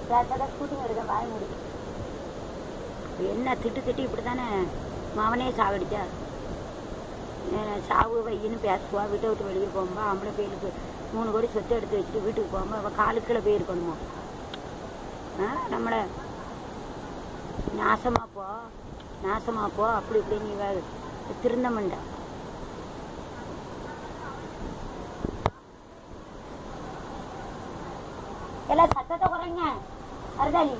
பேசாத ஷூட்டிங் எடுக்க வாய முடியும் என்ன திட்டு திட்டு இப்படி தானே மவனே சாவடிச்சா அஹ் சாவு வையின்னு பேசுவா வீட்டை விட்டு வெளியே போகும்பா ஆம்பளை பேருக்கு மூணு கோடி சொத்து எடுத்து வச்சுட்டு வீட்டுக்கு போகும்போது அவள் காலுக்குள்ள போயிருக்கணுமா ஆ நம்மளை நாசமா போ நாசமா போ அப்படி இப்படி நீ வே- திருந்த மாட்டா எல்லாம் சத்தத்தை குறைங்க அருதாளி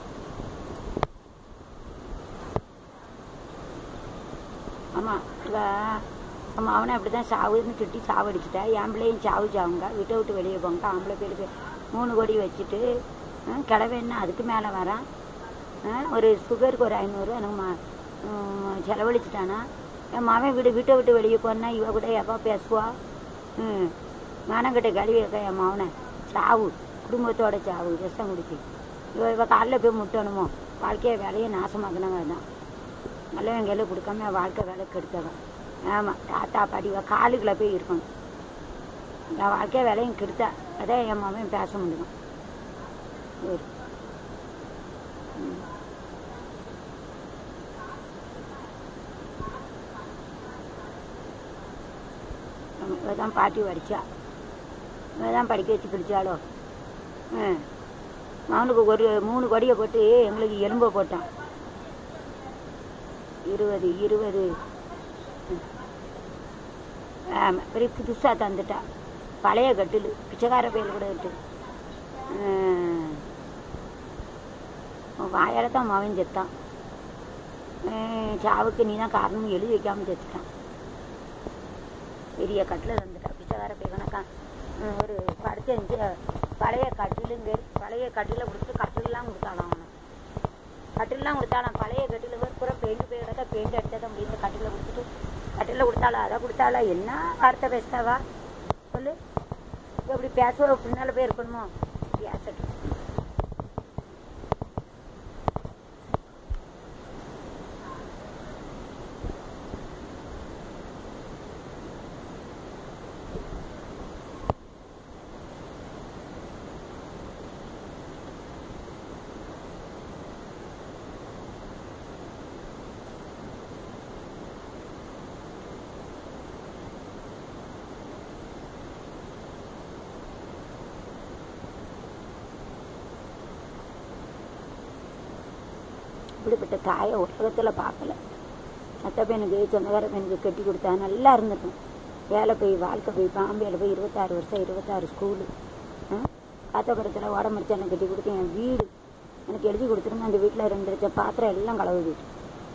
ஆமா இவ ஆமா அவனை அப்படிதான் சாவுன்னு திட்டி சாவடிச்சிட்டா என் பிள்ளையும் சாவு சாவுங்க வீட்டை விட்டு வெளியே போங்க ஆம்பளை பேருக்கு மூணு கோடி வச்சுட்டு ஆ, கிழவன்னா அதுக்கு மேலே வரான் ஆ, ஒரு சுகருக்கு ஒரு ஐநூறு எனக்கு மா ம், செலவழிச்சிட்டானா என் மகன் வீடு வீட்டை விட்டு வெளியே போனா இவ கூட எப்போ பேசுவா ம் மானங்கிட்ட கழுவி வைக்க என் மகனை சாவு குடும்பத்தோட சாவு விஷம் குடிச்சு இவ இவ காலில் போய் முட்டணுமோ வாழ்க்கையை வேலையை நாசமாக்கினவன் தான் நல்லவன் கையில் கொடுக்காம வாழ்க்கை வேலை கெடுத்தவன் ஆமாம் தாத்தா பாட்டி இவ காலுக்குள்ள போய் இருக்கணும் என் வாழ்க்கை வேலையும் கெடுத்தா அதான் என் மாமன் பேச முடியும் சரி ம். ஆமா, இவ தான் பாட்டி படிச்சா இவ தான் படிக்க வச்சு பிடிச்சாலோ ம் அவனுக்கு ஒரு மூணு கொடியை போட்டு எங்களுக்கு எலும்பை போட்டான் இருபது இருபது ம். ஆமா பெரிய புதுசாக தந்துட்டா பழைய கட்டில் பிச்சைக்கார பேர் கூட விட்டு வாயால தான் மவன் செத்தான் ம், சாவுக்கு நீ தான் காரணம் எழுதி வைக்காம செத்துட்டான் பெரிய கட்டில் தந்துட்டா பிச்சைக்கார பை கணக்கா ம், ஒரு படுத்தஞ்சு பழைய கட்டிலுங்க பழைய கட்டில கொடுத்துட்டு கட்டிலெல்லாம் கொடுத்தாலாம் அவனை கட்டிலெல்லாம் கொடுத்தாலாம் பழைய கட்டில பூரா பெயிண்ட் போய் கிடக்க பெயிண்ட் அடிச்சதை முடிந்த கட்டில கொடுத்துட்டு கட்டில கொடுத்தாளா அதை கொடுத்தாளா என்ன வார்த்தை பேசுதாவா சொல்லு எப்படி பேசுவ பின்னால போய் இருக்கணுமோ பேசட்டும் இப்படிப்பட்ட தாயை உலகத்தில் பார்க்கல அத்தை பையனுக்கு சொந்தக்கார பையனுக்கு கட்டி கொடுத்தா நல்லா இருந்திருக்கும் வேலை போய் வாழ்க்கை போய் பாம்பேல போய் இருபத்தாறு வருஷம் இருபத்தாறு ஸ்கூலு காத்தபுரத்தில் ஓடமரிச்சானை கட்டி கொடுத்து என் வீடு எனக்கு எழுதி கொடுத்துருங்க அந்த வீட்டில் ரெண்டு லட்சம் பாத்திரம் எல்லாம் களவு போயிட்டு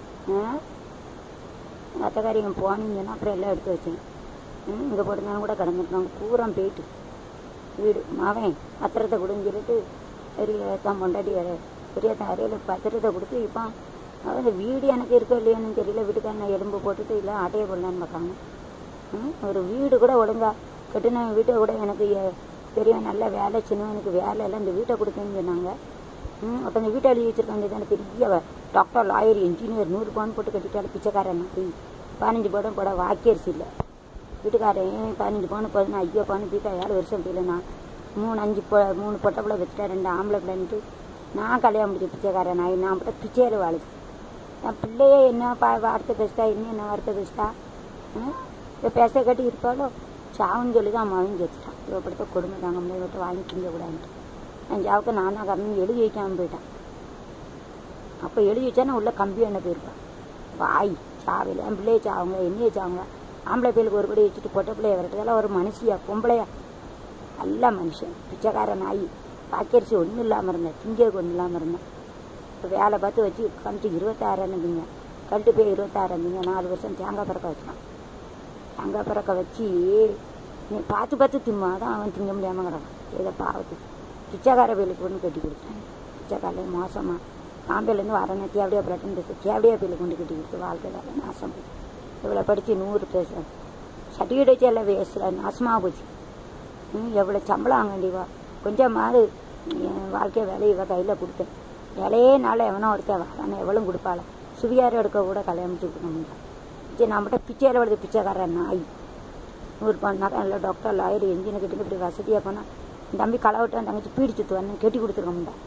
அத்தைக்காரிங்க போனீங்கன்னா அப்புறம் எல்லாம் எடுத்து வச்சேன் இங்கே போட்டிருந்தாலும் கூட கிடந்துருக்காங்க பூரா போயிட்டு வீடு மாவன் பத்திரத்தை கொடுன்னு சொல்லிட்டு பெரிய தான் பொண்டாட்டி வேற பெரிய தான் அறையில் பத்திரத்தை கொடுத்து இப்போ அந்த வீடு எனக்கு இருக்கோ இல்லையான்னு தெரியல வீட்டுக்காரன் எலும்பு போட்டுட்டு இல்லை ஆட்டையை போடலான்னு பார்க்காங்க ம், ஒரு வீடு கூட ஒழுங்கா கட்டின வீட்டை கூட எனக்கு எ- பெரிய நல்ல வேலை சின்னவனுக்கு வேலை எல்லாம் இந்த வீட்டை கொடுத்தேன்னு சொன்னாங்க ம் அப்போ இந்த வீட்டை எழுதி வச்சிருக்காங்க தானே பெரிய வ- டாக்டர் லாயர் இன்ஜினியர் நூறு பவுன் போட்டு கட்டிட்டாலும் பிச்சைக்காரன் மாதிரி பதினஞ்சு பவுன் போட வாக்கியரிசி இல்லை வீட்டுக்காரன் பதினஞ்சு பவுன் போதுன்னா ஐயோ பவுன் பீட்டா ஏழு வருஷம் போயிலண்ணா மூணு அஞ்சு பொ மூணு பொட்டை பிள்ளை வச்சுட்டா ரெண்டு ஆம்பளை பிள்ளைன்ட்டு நான் கல்யாணம் முடிச்ச பிச்சைக்காரன் நான் நான் மட்டும் பிச்சையில வாழுது என் பிள்ளையே என்ன பா வார்த்தை பேசிட்டா இன்னும் என்ன வார்த்தை பேசிட்டா இப்போ பேச கட்டி இருப்பாளோ சாவுன்னு சொல்லி தான் அம்மாவையும் சேர்த்துட்டான் இவ படுத்த கொடுமை தாங்க முடியாது விட்டு வாங்கி திங்கக்கூடாதுன்ட்டு என் சாவுக்கு நான் தான் காரணம் எழுதி வைக்காம போயிட்டான் அப்போ எழுதி வச்சானே உள்ள கம்பி எண்ணெய் போயிருப்பான் வாய் சாவையில் என் பிள்ளைய சாவுங்க என்னைய சாவுங்க ஆம்பளை பிள்ளைக்கு ஒரு படி வச்சுட்டு பொட்டை பிள்ளைய வரட்டதெல்லாம் ஒரு மனுஷியா பொம்பளையா நல்ல மனுஷன் பிச்சைக்கார நாய் பாக்கரிசி ஒன்றும் இல்லாமல் இருந்தேன் திங்கிறதுக்கு ஒன்றும் இல்லாமல் இருந்தேன் இப்போ வேலை பார்த்து வச்சு கமிச்சு இருபத்தாயிரம் இருந்தீங்க கழட்டு போய் இருபத்தாயிரம் இருந்தீங்க நாலு வருஷம் தேங்காய் பறக்க வச்சான் தேங்காய் பறக்க வச்சு நீ பார்த்து பார்த்து திம்மா தான் அவன் திங்க முடியாமல் கிடக்கான் ஏதோ பாவத்து பிச்சைக்கார வேலுக்கு ஒன்று கட்டி கொடுத்தேன் பிச்சைக்காரே மோசமாக காம்பேலேருந்து வரேன் தேவடியா பிரட்டன் தேவடியா பேல கொண்டு கட்டி கொடுத்து வாழ்க்கை வேலை நாசம் போச்சு இவ்வளோ படித்து நூறு பேச சர்டிஃபிகேட் வச்சு எல்லாம் வேஸ்ட்டில் நாசமாக போச்சு ம் எவ்வளோ சம்பளம் வாங்க வேண்டியவா கொஞ்சமாவது என் வாழ்க்கை வேலையை இவ கையில் கொடுத்தேன் வேலையே நாள் எவனோ ஒருத்தன் வரானே எவ்வளோ கொடுப்பாள சுவியாரம் எடுக்க கூட கல்யாணம் முடிச்சு கொடுக்க முடியும் சரி நம்மகிட்ட பிச்சையில் வருது பிச்சைக்காரன் நாய் நூறு பண்ணாக்கா இல்லை டாக்டர் லாயர் என்ஜினை கிட்ட இப்படி வசதியாக போனால் தம்பி களை விட்டான் தங்கச்சி பீடி சுற்றுவான்னு கெட்டி கொடுத்துருக்க முடியும்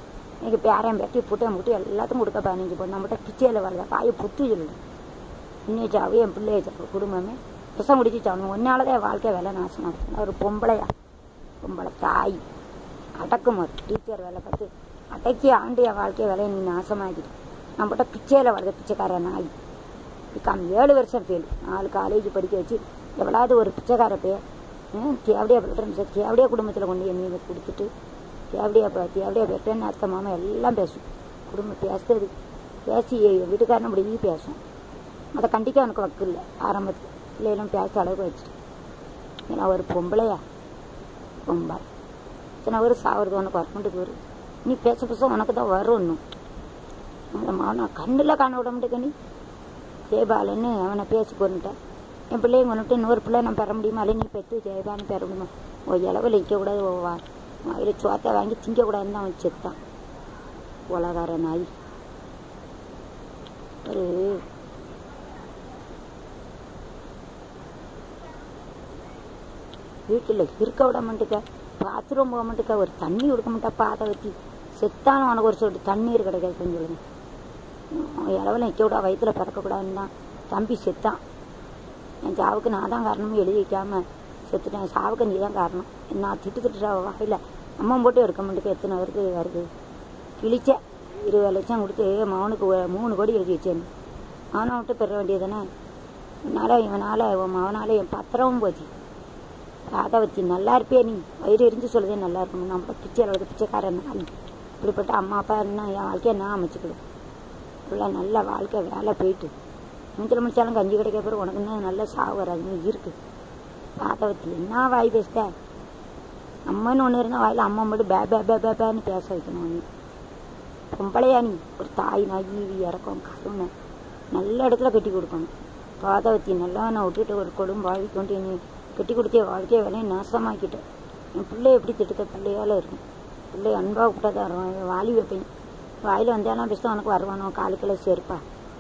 இன்னைக்கு பேரன் பேட்டி புட்டை முட்டி எல்லாத்துக்கும் கொடுக்க பதினஞ்சு பொண்ணு நம்மகிட்ட பிச்சையில் வாழ்ந்த வாயை புத்து சொல்லுது இன்னைக்கு சாவு என் பிள்ளைய சாவு குடும்பமே விஷம் குடிச்சு சாவணும் ஒன்னாலதான் என் வாழ்க்கை வேலை நாசமாக ஒரு பொம்பளையா பொம்பளை தாய் அடக்குமார் டீச்சர் வேலை பார்த்து அடக்கி ஆண்டு என் வாழ்க்கை வேலையை நீ நாசமாக்கிட்டு நம்மகிட்ட பிச்சையில் வளர்ந்த பிச்சைக்கார நாய் பிகாம் ஏழு வருஷம் ஃபெயில் நாலு காலேஜ் படிக்க வச்சு எவ்வளவு ஒரு பிச்சைக்கார பே தேவடியா பிள்ளை தேவடியா குடும்பத்தில் கொண்டு என்னை கொடுத்துட்டு தேவடியா ப- தேவடியா பெற்றேன்னு அத்தை மாமா எல்லாம் பேசும் குடும்பம் பேசுறது பேசி வீட்டுக்காரன் அப்படி பேசும் அதை கண்டிக்க எனக்கு வக்கு இல்லை ஆரம்பத்தில் பிள்ளைகளும் பேச அளவுக்கு வச்சுட்டு ஏன்னா ஒரு பொம்பளையா பொம்பளை இத்தனை பேர் சாவறது உனக்கு வரமாட்டுக்கு வரும் நீ பேச பேச உனக்கு தான் வரும் இன்னும் அந்த மகனை கண்ணில் காண விட மாட்டேங்க நீ ஜெயபாலன்னு அவனை பேசி கொண்டுட்டேன் என் பிள்ளையும் கொண்டுட்டு இன்னொரு பிள்ளை நான் பெற முடியுமா இல்லை நீ பெற்று ஜெயபாலன் பெற முடியுமா ஓ இளவில் நிற்கக்கூடாது ஓ வா வாயில் சோத்தை வாங்கி திங்கக்கூடாதுன்னு தான் அவன் செத்தான் உலகார நாய் ஒரு வீட்டில் இருக்க விட மாட்டேக்க பாத்ரூம் போக மாட்டேக்க ஒரு தண்ணி கொடுக்க மாட்டா பாதை வச்சு செத்தாலும் உனக்கு ஒரு சொட்டு தண்ணீர் கிடைக்காது கொஞ்சம் சொல்லுங்க இளவில் நிற்க விடா வயிற்றுல பிறக்கக்கூடாதுன்னு தான் தம்பி செத்தான் என் சாவுக்கு நான் தான் காரணம்னு எழுதி வைக்காம செத்துட்டேன் சாவுக்கு நீ தான் காரணம் நான் திட்டு திட்டுற வகையில் அம்மா போட்டு எடுக்க மாட்டேங்க எத்தனை வருது வருது கிழிச்சேன் இருபது லட்சம் கொடுத்து மகனுக்கு ஒரு மூணு கோடி எழுதி வச்சேன் அவனை விட்டு பெற வேண்டியதானே இவனால இவனால உன் மகனால என் பத்திரமும் போச்சு ராதா வச்சு நல்லா இருப்பியே நீ வயிறு எரிஞ்சு சொல்லுதே நல்லா இருக்கணும் நம்ம பிச்சை அளவுக்கு பிச்சைக்காரன் நான் இப்படிப்பட்ட அம்மா அப்பா என்ன என் வாழ்க்கையை நான் அமைச்சுக்கிடும் ஃபுல்லாக நல்ல வாழ்க்கை வேலை போயிட்டு மூஞ்சில் முடிச்சாலும் கஞ்சி கிடைக்க பிறகு உனக்கு இன்னும் நல்ல சாவு வராது இருக்கு ராதாவத்தி என்ன வாய் பேசுத அம்மன்னு ஒன்று இருந்தால் வாயில் அம்மா மட்டும் பே பே பே பே பேன்னு பேச வைக்கணும் நீ பொம்பளையா நீ ஒரு தாய் நகி இறக்கம் கருணை நல்ல இடத்துல கட்டி கொடுக்கணும் பாதவத்தி நல்லா நான் விட்டுட்டு ஒரு கொடும் வாழ்வி கொண்டு நீ கட்டி கொடுத்த வாழ்க்கைய வேலையை நாசமாக்கிட்டேன் என் பிள்ளை எப்படி திட்டத்த பிள்ளையால இருக்கும் பிள்ளை அன்பாக விட்டாதான் வருவான் வாலி வைப்பேன் வாயில் வந்தாலும் பேச உனக்கு வருவானோ காலுக்குள்ள சேர்ப்பா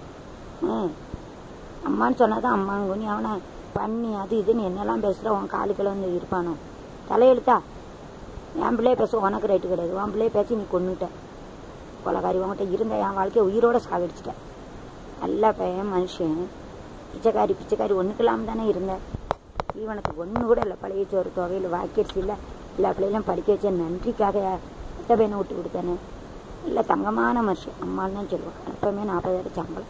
ம் அம்மான்னு சொன்னாதான் அம்மாங்க நீ அவனை பண்ணி அது இதுன்னு என்னெல்லாம் பேசுகிற உன் காலுக்குள்ள வந்து இருப்பானோ தலையெழுத்தா என் பிள்ளைய பேச உனக்கு ரைட்டு கிடையாது உன் பிள்ளைய பேசி நீ கொண்டுட்ட கொலகாரி உன்கிட்ட இருந்த என் வாழ்க்கையை உயிரோட சாகடிச்சிட்டேன் நல்ல பையன் மனுஷன் பிச்சைக்காரி பிச்சைக்காரி ஒன்றுக்கெல்லாம் தானே இருந்த ஈவனுக்கு ஒன்று கூட இல்லை பழைய சோறு தொகையில் வாக்கிடுச்சு இல்லை எல்லா பிள்ளைகளும் படிக்க வச்ச நன்றிக்காக அத்த பையனை விட்டு கொடுத்தானே இல்லை தங்கமான மனுஷன் அம்மான்னு தான் சொல்லுவான் எப்பவுமே நாற்பதாயிரம் சம்பளம்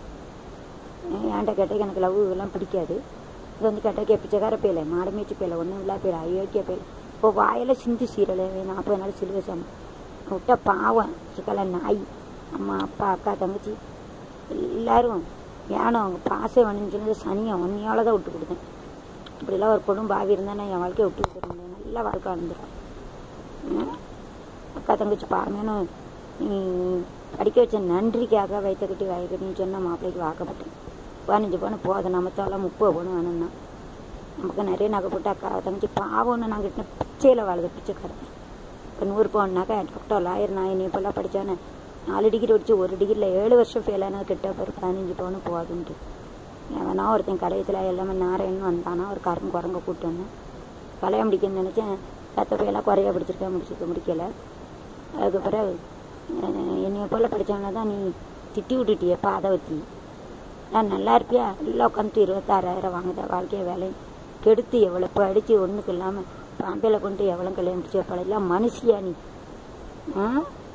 ஏன்ட்ட கேட்டக்கு எனக்கு லவ் இதெல்லாம் பிடிக்காது இது வந்து கேட்டக்கு பிச்சைக்கார பேல மாடு மீச்சு பேல ஒன்றும் இல்லா பேல அயோக்கிய பேல இப்போ வாயில சிந்தி சீரலை நாற்பது நாள் சிலுவை சமம் விட்ட பாவம் சிக்கல நாய் அம்மா அப்பா அக்கா தங்கச்சி எல்லாரும் ஏனோ அவங்க பாசை வேணும்னு சொன்னது சனியை ஒன்னையால தான் விட்டு கொடுத்தேன் இப்படிலாம் ஒரு பொண்ணு பாவி இருந்தா நான் என் வாழ்க்கையை விட்டு கொடுத்துட முடியும் நல்ல வாழ்க்கை வாழ்ந்துடும் அக்கா தங்கச்சி பாருங்கன்னு நீ படிக்க வச்ச நன்றிக்காக வைத்த கட்டி வாய்க்கட்டின்னு சொன்ன மாப்பிள்ளைக்கு வாக்கப்பட்டேன் பதினஞ்சு பவுன் போதும் நமத்தால முப்பது பவுன் வேணும்னா நமக்கு நிறைய நகை போட்டு அக்கா தங்கச்சி பாவம்னு நாங்கள் கிட்ட பிச்சையில் வாழுது பிச்சைக்காரன் இப்போ நூறு பவுன்னாக்கா டாக்டர் லாயர் நான் நீ இப்போல்லாம் படித்தானே நாலு டிகிரி படிச்சு ஒரு டிகிரியில் ஏழு வருஷம் ஃபெயில் ஆனால் கிட்ட பேர் பதினஞ்சு பவுன் போதுன்ட்டு எவனா ஒருத்தன் கடையத்தில் எல்லாமே நாராயணன் வந்தானா ஒரு கரம் குரங்க கூட்டு வந்தேன் கலையை முடிக்கணும்னு நினச்சேன் ரத்த பையெல்லாம் குறைய பிடிச்சிருக்கேன் முடிச்சிருக்க முடிக்கல அதுக்கு பிறகு அஹ், என்னைய போல படித்தவன தான் நீ திட்டி விட்டுட்டியே பாதவத்தி நான் நல்லா இருப்பியா எல்லாம் உட்காந்துட்டு இருபத்தாறாயிரம் வாங்குத வாழ்க்கைய வேலையும் கெடுத்து எவ்வளோ படித்து ஒன்றுக்கு இல்லாமல் பாம்பேல கொண்டு எவ்வளோ கல்யாணம் முடிச்சு வைப்பாள் எல்லாம் மனுஷியா நீ ஆ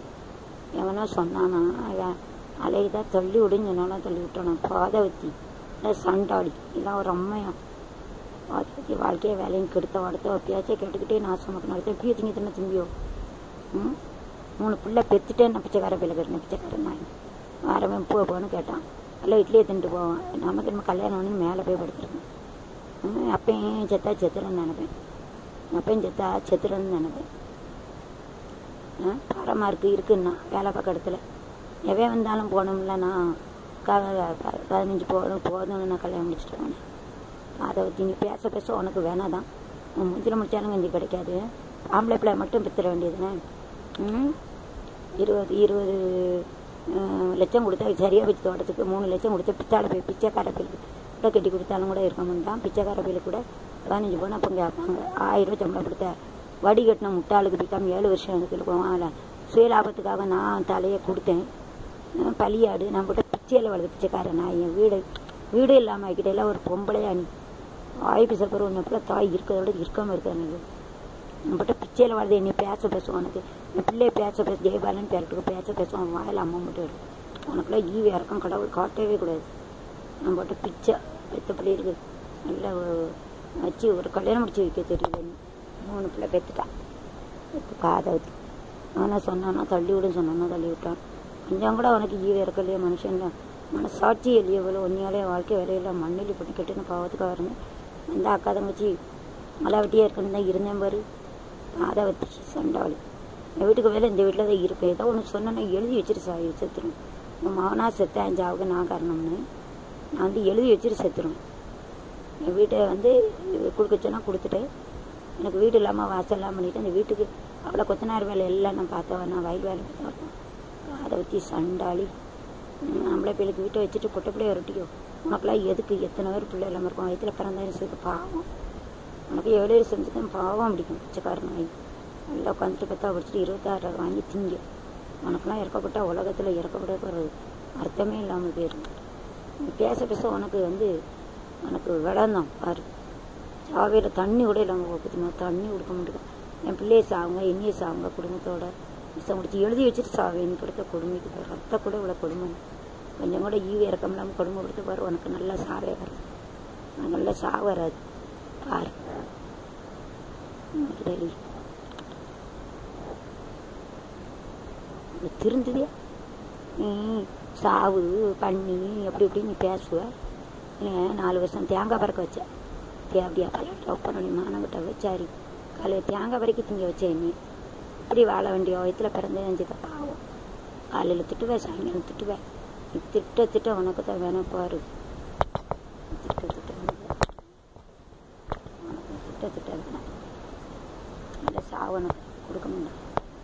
எவனோ சொன்னானா அவன் அலைதான் தள்ளி விடுன்னு சொன்னாலும் தள்ளி விட்டானா பாதவத்தி இல்லை சண்டாளி இதெல்லாம் ஒரு அம்மையா பாதவத்தி வாழ்க்கையை வேலையும் கெடுத்த வளர்த்த எப்பயாச்சும் கேட்டுக்கிட்டே நாசமாக்கு நடத்த எப்பயோ திங்க தின்ன திம்பியோ ம் மூணு பிள்ளை பெத்துட்டே நான் பிச்சைக்கார பிள்ளை கட்டின பிச்சைக்காரன் நான் வாரவன் பூ போன்னு கேட்டான் எல்லாம் இட்லியை தின்ட்டு போவான் நமக்கு நம்ம கல்யாணம் பண்ணி மேலே போய் படுத்துருக்கேன் ம், அப்பயும் செத்தா செத்துறேன்னு நினைப்பேன் அப்பயும் செத்தா செத்துறேன்னு நினைப்பேன் பாரமாக இருக்குது இருக்குன்னா வேலை பார்க்க இடத்துல எவன் வந்தாலும் போகணும்ல நான் க ப- பதினஞ்சு போதும் போதும்னு நான் கல்யாணம் முடிச்சுட்டு போனேன் அதை பற்றி நீ பேச பேச உனக்கு வேணாதான் உன் மூஞ்சில் முடிச்சாலும் கஞ்சி கிடைக்காது ஆம்பளை பிள்ளை மட்டும் பித்திர வேண்டியதுனே ம் இருபது இருபது அஹ், லட்சம் கொடுத்தா சரியாக வச்சு தோட்டத்துக்கு மூணு லட்சம் கொடுத்து பித்தாளை போய் பிச்சைக்கார பிள்ளைக்கு கூட கட்டி கொடுத்தாலும் கூட இருக்க மாட்டான் பிச்சைக்கார பிள்ளை கூட பதினஞ்சு போனால் அப்போ கேட்பாங்க ஆயிரம் ரூபாய் சம்பளம் கொடுத்த வடி கட்டின முட்டாளுக்கு பிக்காம ஏழு வருஷம் எனக்கு போவான் அதில் சுயலாபத்துக்காக நான் தலையை கொடுத்தேன் அஹ் பலியாடு நம்மகிட்ட பிச்சையில் வளர்த்து பிச்சைக்காரன் நான் என் வீடு வீடு இல்லாமல் ஆக்கிட்டே ஒரு பொம்பளையா நீ வாய்ப்பு சாப்பிட்ற ஒன்று எப்போ தாய் இருக்கிறத விட இருக்காமல் இருக்காங்க நம்மகிட்ட பிச்சையில் வளர்ந்து என்னை பேச பேசுவோம் உனக்கு என் பிள்ளைய பேச பேச ஜெயபாலன் பேரட்டுக்கு பேச பேசுவான் வாயில் அம்மா மட்டும் வரும் உனக்குலாம் ஈவி இறக்கம் கடவுள் காட்டவே கூடாது நம்மகிட்ட பிச்சை பெத்த பிள்ளை இருக்கு நல்லா ஒ- வச்சு ஒரு கல்யாணம் முடிச்சு வைக்க தெரியல நீ மூணு பிள்ளை பெத்துட்டான் பெத்து காதை ஊற்றி அவனை சொன்னானா தள்ளி விடுன்னு சொன்னானா தள்ளி விட்டான் கொஞ்சம் கூட அவனுக்கு ஈவே இருக்கலையே மனுஷன் மனசாட்சி இல்லையே இவ்வளோ ஒன்னியாலே வாழ்க்கை வேலையில மண்ணில் பண்ணி கட்டுன்னு பாவத்துக்காக இருந்தேன் அந்த அக்கா தங்கச்சி மலை வெட்டியே இருக்கணும் தான் இருந்தேன் பாரு காதை வச்சு சண்டாளி என் வீட்டுக்கு வேலை இந்த வீட்டில் தான் இருப்பேன் ஏதோ ஒன்று சொன்னேன்னா எழுதி வச்சுட்டு சா செத்துரும் உன் மகனா செத்தேன் ஜாவுக்கு நான் காரணம்னு நான் வந்து எழுதி வச்சுட்டு செத்துரும் என் வீட்டை வந்து கொடுக்க சொன்னா கொடுத்துட்டேன் எனக்கு வீடு இல்லாமல் வாசல் இல்லாமல் பண்ணிட்டு அந்த வீட்டுக்கு அவ்வளோ கொத்தனார் வேலை எல்லாம் நான் பார்த்தவன் நான் வயல் வேலை பார்த்தவன் அதை வச்சு சண்டாளி ம், நம்மளே பிள்ளைக்கு வீட்டை வச்சுட்டு பொட்டை பிள்ளைய ரொட்டிக்கோ உனக்கெல்லாம் எதுக்கு எத்தனை பேர் பிள்ளை இல்லாமல் இருக்கும் வயிற்றுல பிறந்தாலும் சேர்த்து பாவம் உனக்கு ஏழு செஞ்சுதான் பாவம் பிடிக்கும் பிச்சைக்காரன் வாங்கி நல்லா உட்காந்துட்டு பத்தா படிச்சுட்டு இருபத்தாறு வாங்கி திங்க உனக்கெல்லாம் இறக்கப்பட்டா உலகத்தில் இறக்கப்பட ஒரு அர்த்தமே இல்லாமல் போயிடும் நீ பேச பேச உனக்கு வந்து உனக்கு விளந்தான் பாரு சாவையில் தண்ணி கூட இல்லாமல் பார்த்துமா தண்ணி கொடுக்க மாட்டேங்க என் பிள்ளைய சாவுங்க என்னைய சாவுங்க குடும்பத்தோட விஷம் முடிச்சு எழுதி வச்சுட்டு சாவு நீ கொடுத்த கொடுமைக்கு பாரு ரத்த கூட இவ்வளோ கொடுமை கொஞ்சம் கூட ஈவு இறக்கம் இல்லாமல் கொடுமை கொடுத்து பாரு உனக்கு நல்லா சாவே வரும் உனக்கு நல்லா சாவு வராது பாரு உனக்கு தெரியும் நீ திருந்துதியா நீ சாவு பண்ணி அப்படி இப்படி நீ பேசுவ நீ நாலு வருஷம் தேங்காய் பறக்க வச்ச தே அப்படியா கல்யாணம் லவ் பண்ணி மானங்கிட்ட வச்சாரி காலையில் தேங்காய் பறக்க திங்க வச்சேன் நீ இப்படி வாழ வேண்டிய வயத்தில் பிறந்தே நினச்சத பாவம் காலையில் திட்டுவேன் சாயங்காலம் திட்டுவேன் நீ திட்ட திட்ட உனக்கு தான் வேணும் பாரு திட்ட திட்ட உனக்கு திட்ட திட்ட வேணாம் நல்ல சாவனுக்கு கொடுக்க முடியும்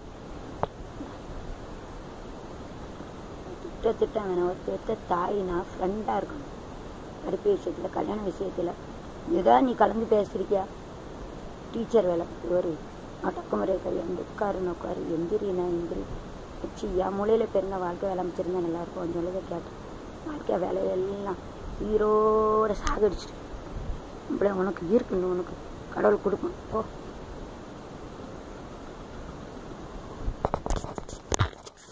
திட்ட திட்டம் வேணும் ஒரு பெத்த தாயினா ஃப்ரெண்டாக இருக்கணும் படிப்பு விஷயத்தில் கல்யாண விஷயத்தில் ஏதாவது நீ கலந்து பேசுறிக்கியா டீச்சர் வேலை ஒரு அடக்குமுறை கல்யாணம் உட்காருன்னு உட்காரு எந்திரினா எந்திரி வச்சு என் மூலையில் பிறந்த வாழ்க்கை வேலை அமைச்சிருந்தா நல்லாயிருக்கும் கொஞ்சம் எழுத கேட்டேன் வாழ்க்கை வேலையெல்லாம் உயிரோட சாகடிச்சிட்டு அப்படியே உனக்கு இருக்குன்னு உனக்கு கடவுள் கொடுக்கும் போ